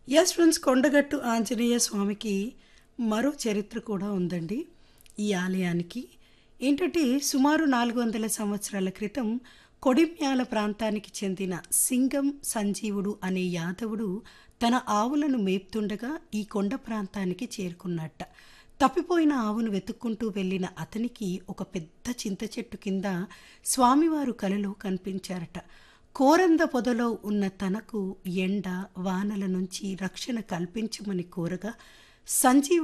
yes friends Kondagattu Anjaneya స్వామికి మరో చరిత్ర కూడా ఉందండి ఈ ఆలయానికి ఏంటంటే సుమారు నాలుగు వందల సంవత్సరాల క్రితం కొడిమ్యాల ప్రాంతానికి చెందిన సింగం సంజీవుడు అనే యాదవుడు తన ఆవులను మేపుతుండగా ఈ కొండ ప్రాంతానికి చేరుకున్నట్ట తప్పిపోయిన ఆవును వెతుక్కుంటూ వెళ్ళిన అతనికి ఒక పెద్ద చింత చెట్టు కింద స్వామివారు కలలో కనిపించారట కోరంద పొదలో ఉన్న తనకు ఎండ వానల నుంచి రక్షణ కల్పించమని కోరగా సంజీవుడు